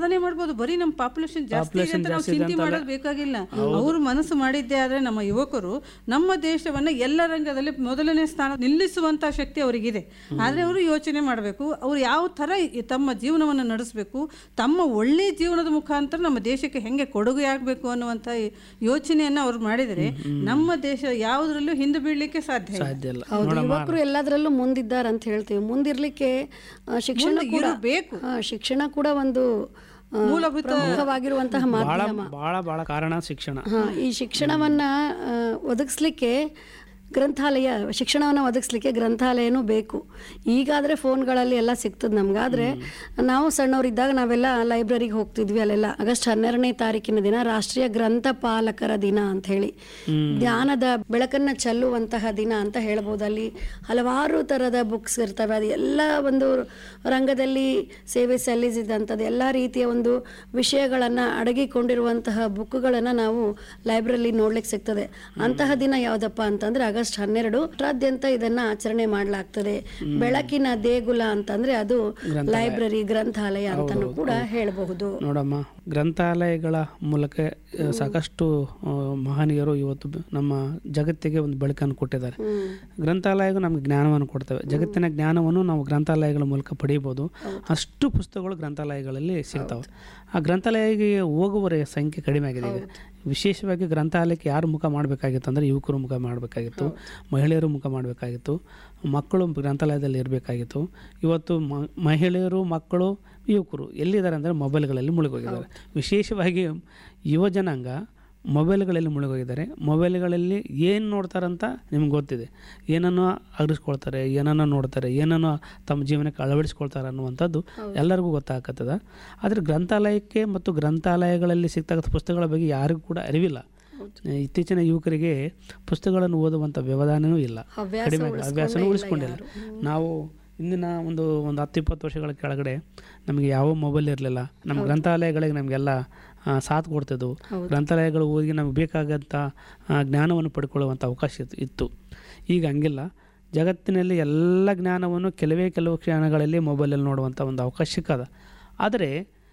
ಸಾಧನೆ ಮಾಡ್ಬೋದು ಬರೀ ನಮ್ಮ ಪಾಪ್ಯುಲೇಷನ್ ಜಾಸ್ತಿ ಇದೆ ಅಂತ ನಾವು ಚಿಂತೆ ಮಾಡೋದು ಬೇಕಾಗಿಲ್ಲ ಅವ್ರು ಮನಸ್ಸು ಮಾಡಿದ್ದೆ ಆದ್ರೆ ನಮ್ಮ ಯುವಕರು ನಮ್ಮ ದೇಶವನ್ನ ಎಲ್ಲ ರಂಗದಲ್ಲಿ ಮೊದಲನೇ ಸ್ಥಾನ ನಿಲ್ಲಿಸುವಂತ ಶಕ್ತಿ ಅವರಿಗಿದೆ ಆದ್ರೆ ಅವರು ಯೋಚನೆ ಮಾಡಬೇಕು ಅವ್ರು ಯಾವ ತರ ಈ ತಮ್ಮ ಜೀವನವನ್ನು ನಡೆಸಬೇಕು ತಮ್ಮ ಒಳ್ಳೆ ಜೀವನದ ಮುಖಾಂತರ ನಮ್ಮ ದೇಶಕ್ಕೆ ಹೆಂಗೆ ಕೊಡುಗೆ ಆಗಬೇಕು ಅನ್ನುವಂಥ ಈ ಯೋಚನೆಯನ್ನ ಅವ್ರು ಮಾಡಿದರೆ ನಮ್ಮ ದೇಶ ಯಾವುದರಲ್ಲೂ ಹಿಂದೆ ಬೀಳಲಿಕ್ಕೆ ಸಾಧ್ಯ ಇಲ್ಲ. ಸಾಧ್ಯ ಇಲ್ಲ ಹೌದು ಯುವಕರು ಎಲ್ಲದರಲ್ಲೂ ಮುಂದಿದ್ದಾರೆ ಅಂತ ಹೇಳ್ತೀವಿ ಮುಂದಿರ್ಲಿಕ್ಕೆ ಆ, ಶಿಕ್ಷಣ ಮುಂದೆ ಕೂಡ ಇರಬೇಕು. ಆ, ಶಿಕ್ಷಣ ಕೂಡ ಒಂದು ಆ, ಮೂಲಭೂತ- ಪ್ರಮುಖವಾಗಿರುವಂತಹ ಭಾಳ ಮಾಧ್ಯಮ ಭಾಳ ಭಾಳ ಕಾರಣ ಶಿಕ್ಷಣ ಹಾ ಈ ಶಿಕ್ಷಣವನ್ನ ಆ, ಒದಗಿಸ್ಲಿಕ್ಕೆ ಗ್ರಂಥಾಲಯ ಶಿಕ್ಷಣವನ್ನು ಒದಗಿಸ್ಲಿಕ್ಕೆ ಗ್ರಂಥಾಲಯನೂ ಬೇಕು ಈಗಾದರೆ ಫೋನ್ಗಳಲ್ಲಿ ಎಲ್ಲ ಸಿಗ್ತದೆ ನಮ್ಗೆ ಆದರೆ ನಾವು ಸಣ್ಣವರಿದ್ದಾಗ ನಾವೆಲ್ಲ ಲೈಬ್ರರಿಗೆ ಹೋಗ್ತಿದ್ವಿ ಅಲ್ಲೆಲ್ಲ ಆಗಸ್ಟ್ ಹನ್ನೆರಡನೇ ತಾರೀಕಿನ ದಿನ ರಾಷ್ಟ್ರೀಯ ಗ್ರಂಥಪಾಲಕರ ದಿನ ಅಂತ ಹೇಳಿ ಜ್ಞಾನದ ಬೆಳಕನ್ನು ಚೆಲ್ಲುವಂತಹ ದಿನ ಅಂತ ಹೇಳ್ಬೋದು ಅಲ್ಲಿ ಹಲವಾರು ಥರದ ಬುಕ್ಸ್ ಇರ್ತವೆ ಅದು ಎಲ್ಲ ಒಂದು ರಂಗದಲ್ಲಿ ಸೇವೆ ಸಲ್ಲಿಸಿದಂಥದ್ದು ಎಲ್ಲ ರೀತಿಯ ಒಂದು ವಿಷಯಗಳನ್ನು ಅಡಗಿಕೊಂಡಿರುವಂತಹ ಬುಕ್ಗಳನ್ನು ನಾವು ಲೈಬ್ರರಿ ನೋಡ್ಲಿಕ್ಕೆ ಸಿಗ್ತದೆ ಅಂತಹ ದಿನ ಯಾವುದಪ್ಪ ಅಂತಂದ್ರೆ ಆಗಸ್ಟ್ ಹನ್ನೆರಡು ರಾಜ್ಯಾದ್ಯಂತ ಇದನ್ನ ಆಚರಣೆ ಮಾಡಲಾಗ್ತದೆ ಬೆಳಕಿನ ದೇಗುಲ ಅಂತಂದ್ರೆ ಅದು ಲೈಬ್ರರಿ ಗ್ರಂಥಾಲಯ ಅಂತಾನೂ ಕೂಡ ಹೇಳಬಹುದು ನೋಡಮ್ಮ ಗ್ರಂಥಾಲಯಗಳ ಮೂಲಕ ಆ, ಸಾಕಷ್ಟು ಆ, ಮಹನೀಯರು ಇವತ್ತು ಬ- ನಮ್ಮ ಜಗತ್ತಿಗೆ ಒಂದು ಬೆಳಕನ್ನು ಕೊಟ್ಟಿದ್ದಾರೆ ಗ್ರಂಥಾಲಯಗಳು ನಮಗೆ ಜ್ಞಾನವನ್ನು ಕೊಡ್ತವೆ ಜಗತ್ತಿನ ಜ್ಞಾನವನ್ನು ನಾವು ಗ್ರಂಥಾಲಯಗಳ ಮೂಲಕ ಪಡೆಯಬಹುದು ಅಷ್ಟು ಪುಸ್ತಕಗಳು ಗ್ರಂಥಾಲಯಗಳಲ್ಲಿ ಸಿಗ್ತವೆ ಆ ಗ್ರಂಥಾಲಯಕ್ಕೆ ಹೋಗುವವರ ಸಂಖ್ಯೆ ಕಡಿಮೆ ಆಗಿದೆ ಈಗ ವಿಶೇಷವಾಗಿ ಗ್ರಂಥಾಲಯಕ್ಕೆ ಯಾರು ಮುಖ ಮಾಡಬೇಕಾಗಿತ್ತು ಅಂದರೆ ಯುವಕರು ಮುಖ ಮಾಡಬೇಕಾಗಿತ್ತು ಮಹಿಳೆಯರು ಮುಖ ಮಾಡಬೇಕಾಗಿತ್ತು ಮಕ್ಕಳು ಗ್ರಂಥಾಲಯದಲ್ಲಿ ಇರಬೇಕಾಗಿತ್ತು ಇವತ್ತು ಮ- ಮಹಿಳೆಯರು ಮಕ್ಕಳು ಯುವಕರು ಎಲ್ಲಿದ್ದಾರೆ ಅಂದರೆ ಮೊಬೈಲ್ಗಳಲ್ಲಿ ಮುಳುಗೋಗಿದ್ದಾರೆ ವಿಶೇಷವಾಗಿ ಯುವ ಜನಾಂಗ ಮೊಬೈಲ್ಗಳಲ್ಲಿ ಮುಳುಗೋಗಿದ್ದಾರೆ ಮೊಬೈಲ್ಗಳಲ್ಲಿ ಏನು ನೋಡ್ತಾರಂತ ನಿಮ್ಗೆ ಗೊತ್ತಿದೆ ಏನನ್ನು ಅರಿಸ್ಕೊಳ್ತಾರೆ ಏನನ್ನು ನೋಡ್ತಾರೆ ಏನನ್ನು ತಮ್ಮ ಜೀವನಕ್ಕೆ ಅಳವಡಿಸ್ಕೊಳ್ತಾರೆ ಅನ್ನುವಂಥದ್ದು ಎಲ್ಲರಿಗೂ ಗೊತ್ತಾಗ್ತದ ಆದರೆ ಗ್ರಂಥಾಲಯಕ್ಕೆ ಮತ್ತು ಗ್ರಂಥಾಲಯಗಳಲ್ಲಿ ಸಿಗ್ತಕ್ಕಂಥ ಪುಸ್ತಕಗಳ ಬಗ್ಗೆ ಯಾರಿಗೂ ಕೂಡ ಅರಿವಿಲ್ಲ ಇತ್ತೀಚಿನ ಯುವಕರಿಗೆ ಪುಸ್ತಕಗಳನ್ನು ಓದುವಂಥ ವ್ಯವಧಾನವೂ ಇಲ್ಲ ಹವ್ಯಾಸ ಕಡಿಮೆ ಆಗಿದೆ. ಹವ್ಯಾಸನೂ ಉಳಿಸ್ಕೊಂಡೇ ಇಲ್ಲ ಉಳಿಸ್ಕೊಂಡಿಲ್ಲ ನಾವು ಇಂದಿನ ಒಂದು ಒಂದು ಹತ್ತು ಇಪ್ಪತ್ತು ವರ್ಷಗಳ ಕೆಳಗಡೆ ನಮಗೆ ಯಾವ ಮೊಬೈಲ್ ಇರಲಿಲ್ಲ ನಮ್ಮ ಗ್ರಂಥಾಲಯಗಳಿಗೆ ನಮಗೆಲ್ಲ ಆ, ಸಾಥ್ ಕೊಡ್ತಿದ್ವು ಗ್ರಂಥಾಲಯಗಳು ಹೋಗಿ ನಮಗೆ ಬೇಕಾಗಂಥ ಆ, ಜ್ಞಾನವನ್ನು ಪಡ್ಕೊಳ್ಳುವಂಥ ಅವಕಾಶ ಇತ್ತು- ಇತ್ತು ಈಗ ಹಂಗಿಲ್ಲ ಜಗತ್ತಿನಲ್ಲಿ ಎಲ್ಲ ಜ್ಞಾನವನ್ನು ಕೆಲವೇ ಕೆಲವು ಕ್ಷಣಗಳಲ್ಲಿ ಮೊಬೈಲಲ್ಲಿ ನೋಡುವಂಥ ಒಂದು ಅವಕಾಶ ಸಿಕ್ಕದ ಆದರೆ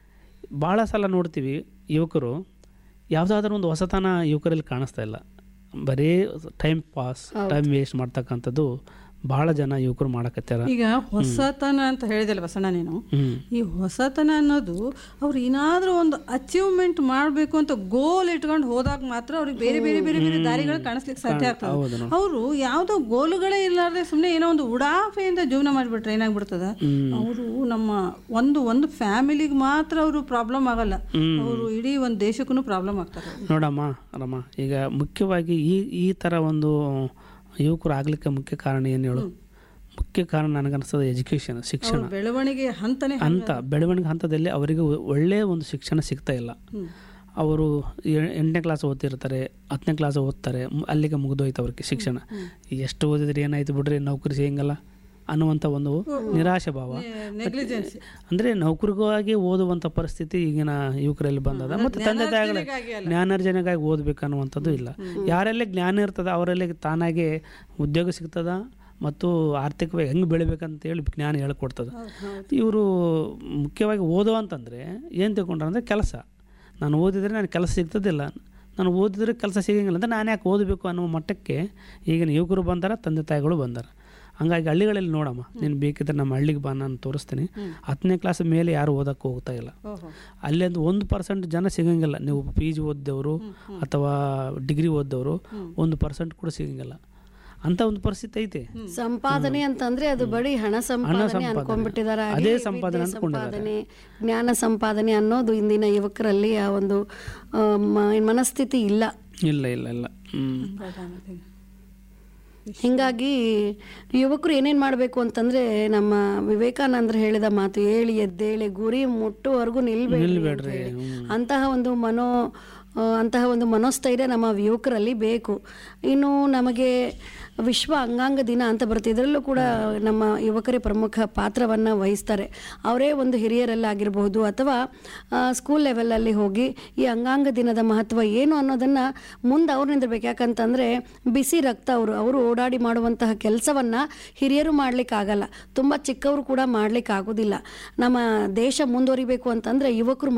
ಭಾಳ ಸಲ ನೋಡ್ತೀವಿ ಯುವಕರು ಯಾವುದಾದ್ರೂ ಒಂದು ಹೊಸತನ ಯುವಕರಲ್ಲಿ ಕಾಣಿಸ್ತಾ ಇಲ್ಲ ಬರೀ ಟೈಮ್ ಪಾಸ್ ಟೈಮ್ ವೇಸ್ಟ್ ಮಾಡ್ತಕ್ಕಂಥದ್ದು ಭಾಳ ಜನ ಯುವಕರು ಮಾಡಕತ್ತಾರ ಈಗ ಹೊಸತನ ಅಂತ ಹೇಳಿದಲ್ಲ ಬಸಣ್ಣ ನೀನು ಹ್ಮ್ ಈ ಹೊಸತನ ಅನ್ನೋದು ಅವ್ರು ಏನಾದ್ರೂ ಒಂದು ಅಚೀವ್ಮೆಂಟ್ ಮಾಡಬೇಕು ಅಂತ ಗೋಲ್ ಇಟ್ಕೊಂಡು ಹೋದಾಗ ಮಾತ್ರ ಅವ್ರಿಗೆ ಬೇರೆ ಬೇರೆ ಬೇರೆ ಬೇರೆ ದಾರಿಗಳು ಕಾಣಿಸ್ಲಿಕ್ಕೆ ಸಾಧ್ಯ ಆಗ್ತದೆ ಅವರು ಯಾವುದೋ ಗೋಲುಗಳೇ ಇಲ್ಲಾರ್ದೆ ಸುಮ್ಮನೆ ಏನೋ ಒಂದು ಉಡಾಫೆಯಿಂದ ಜೀವನ ಮಾಡಿಬಿಟ್ರೆ ಏನಾಗ್ಬಿಡ್ತದ ಅವರು ನಮ್ಮ ಒಂದು ಒಂದು ಫ್ಯಾಮಿಲಿಗೆ ಮಾತ್ರ ಅವರು ಪ್ರಾಬ್ಲಮ್ ಆಗಲ್ಲ ಅವರು ಇಡೀ ಒಂದು ದೇಶಕ್ಕೂ ಪ್ರಾಬ್ಲಮ್ ಆಗ್ತಾರೆ ನೋಡಮ್ಮ ರಮ್ಮ ಈಗ ಮುಖ್ಯವಾಗಿ ಈ ಈ ಥರ ಒಂದು ಯುವಕರು ಆಗ್ಲಿಕ್ಕೆ ಮುಖ್ಯ ಕಾರಣ ಏನು ಹೇಳು ಮುಖ್ಯ ಕಾರಣ ನನಗನ್ನಿಸ್ತದೆ ಎಜುಕೇಷನ್ ಶಿಕ್ಷಣ ಅವ್ರ ಬೆಳವಣಿಗೆ ಹಂತನೇ ಹಂತ ಬೆಳವಣಿಗೆ ಹಂತದಲ್ಲಿ ಅವರಿಗೆ ಒ- ಒಳ್ಳೆಯ ಒಂದು ಶಿಕ್ಷಣ ಸಿಗ್ತಾ ಇಲ್ಲ ಅವರು ಎ- ಎಂಟನೇ ಕ್ಲಾಸ್ ಓದ್ತಿರ್ತಾರೆ ಹತ್ತನೇ ಕ್ಲಾಸ್ ಓದ್ತಾರೆ ಮು- ಅಲ್ಲಿಗೆ ಮುಗಿದೋಯ್ತು ಅವ್ರಿಗೆ ಶಿಕ್ಷಣ ಎಷ್ಟು ಓದಿದ್ರೆ ಏನಾಯ್ತು ಬಿಡ್ರಿ ನೌಕರಿ ಸಿಗಂಗಲ್ಲ ಅನ್ನುವಂಥ ಒಂದು ನಿರಾಶೆ ಭಾವ ನೆಗ್ಲಿಜೆನ್ಸ್ ಅಂದರೆ ನೌಕರಿಗಾಗಿ ಓದುವಂಥ ಪರಿಸ್ಥಿತಿ ಈಗಿನ ಯುವಕರಲ್ಲಿ ಬಂದದ ಮತ್ತು ತಂದೆ ತಾಯಿಗಳ ಜ್ಞಾನಾರ್ಜನೆಗಾಗಿ ಓದಬೇಕು ಅನ್ನುವಂಥದ್ದು ಇಲ್ಲ ಯಾರೆಲ್ಲ ಜ್ಞಾನ ಇರ್ತದ ಅವರಲ್ಲಿ ತಾನಾಗೆ ಉದ್ಯೋಗ ಸಿಗ್ತದ ಮತ್ತು ಆರ್ಥಿಕವಾಗಿ ಹೆಂಗೆ ಬೆಳಿಬೇಕಂತೇಳಿ ಜ್ಞಾನ ಹೇಳ್ಕೊಡ್ತದೆ ಇವರು ಮುಖ್ಯವಾಗಿ ಓದೋ ಅಂತಂದರೆ ಏನು ತಿಳ್ಕೊಂಡ್ರೆ ಅಂದರೆ ಕೆಲಸ ನಾನು ಓದಿದರೆ ನನಗೆ ಕೆಲಸ ಸಿಗ್ತದಿಲ್ಲ ನಾನು ಓದಿದ್ರೆ ಕೆಲಸ ಸಿಗಂಗಿಲ್ಲ ಅಂದರೆ ನಾನು ಯಾಕೆ ಓದಬೇಕು ಅನ್ನೋ ಮಟ್ಟಕ್ಕೆ ಈಗಿನ ಯುವಕರು ಬಂದಾರ ತಂದೆ ತಾಯಿಗಳು ಬಂದಾರ ಹಂಗಾಗಿ ಹಳ್ಳಿಗಳಲ್ಲಿ ನೋಡಮ್ಮ ನೀನು ಬೇಕಿದ್ರೆ ನಮ್ಮ ಹಳ್ಳಿಗೆ ಬಾ ನಾನು ತೋರಿಸ್ತೀನಿ ಹತ್ತನೇ ಕ್ಲಾಸ್ ಮೇಲೆ ಯಾರು ಓದಕ್ಕೆ ಹೋಗ್ತಾ ಇಲ್ಲ ಅಲ್ಲಿ ಒಂದು ಒಂದು ಪರ್ಸೆಂಟ್ ಜನ ಸಿಗಂಗಿಲ್ಲ ನೀವು ಪಿ ಜಿ ಓದ್ದವರು ಅಥವಾ ಡಿಗ್ರಿ ಓದ್ದವರು ಒಂದು ಪರ್ಸೆಂಟ್ ಕೂಡ ಸಿಗಂಗಿಲ್ಲ ಅಂತ ಒಂದು ಪರಿಸ್ಥಿತಿ ಐತೆ ಸಂಪಾದನೆ ಅಂತಂದ್ರೆ ಅದು ಬರೀ ಹಣ ಸಂಪಾದನೆ ಸಂಪಾದನೆ. ಅನ್ಕೊಂಡ್ಬಿಟ್ಟಿದ್ದಾರೆ ಅದೇ ಆಗ್ಲಿ ಸಂಪಾದನೆ ವಿದ್ಯೆ ಅಂದ್ಕೊಂಡಿದ್ದಾರೆ. ಸಂಪಾದನೆ ಜ್ಞಾನ ಸಂಪಾದನೆ ಅನ್ನೋದು ಇಂದಿನ ಯುವಕರಲ್ಲಿ ಆ ಒಂದು ಆ, ಮ- ಮನಸ್ಥಿತಿ ಇಲ್ಲ ಇಲ್ಲ ಇಲ್ಲ ಇಲ್ಲ ಹ್ಮ್ ಹಿಂಗಾಗಿ ಯುವಕರು ಏನೇನ್ ಮಾಡಬೇಕು ಅಂತಂದ್ರೆ ನಮ್ಮ ವಿವೇಕಾನಂದರು ಹೇಳಿದ ಮಾತು ಏಳಿ ಎದ್ದೇಳಿ ಗುರಿ ಮುಟ್ಟುವರೆಗೂ ನಿಲ್ಬೇಡ್ರಿ ಅಂತ ಹೇಳಿ. ಅಂತಹ ಒಂದು ಮನೋ ಆ, ಅಂತಹ ಒಂದು ಮನೋಸ್ಥೈರ್ಯ ನಮ್ಮ ಯುವಕರಲ್ಲಿ ಬೇಕು ಇನ್ನು ನಮಗೆ ವಿಶ್ವ ಅಂಗಾಂಗ ದಿನ ಅಂತ ಬರುತ್ತೆ ಇದರಲ್ಲೂ ಕೂಡ ನಮ್ಮ ಯುವಕರೇ ಪ್ರಮುಖ ಪಾತ್ರವನ್ನು ವಹಿಸ್ತಾರೆ ಅವರೇ ಒಂದು ಹಿರಿಯರಲ್ಲಾಗಿರಬಹುದು ಅಥವಾ ಆ, ಸ್ಕೂಲ್ ಲೆವೆಲಲ್ಲಿ ಹೋಗಿ ಈ ಅಂಗಾಂಗ ದಿನದ ಮಹತ್ವ ಏನು ಅನ್ನೋದನ್ನು ಮುಂದೆ ಅವ್ರು ನಿಂದಿರ್ಬೇಕು ಯಾಕಂತಂದರೆ ಬಿಸಿ ರಕ್ತ ಅವರು ಅವರು ಓಡಾಡಿ ಮಾಡುವಂತಹ ಕೆಲಸವನ್ನು ಹಿರಿಯರು ಮಾಡಲಿಕ್ಕಾಗಲ್ಲ ತುಂಬ ಚಿಕ್ಕವರು ಕೂಡ ಮಾಡಲಿಕ್ಕಾಗೋದಿಲ್ಲ ನಮ್ಮ ದೇಶ ಮುಂದುವರಿಬೇಕು ಅಂತಂದರೆ ಯುವಕರು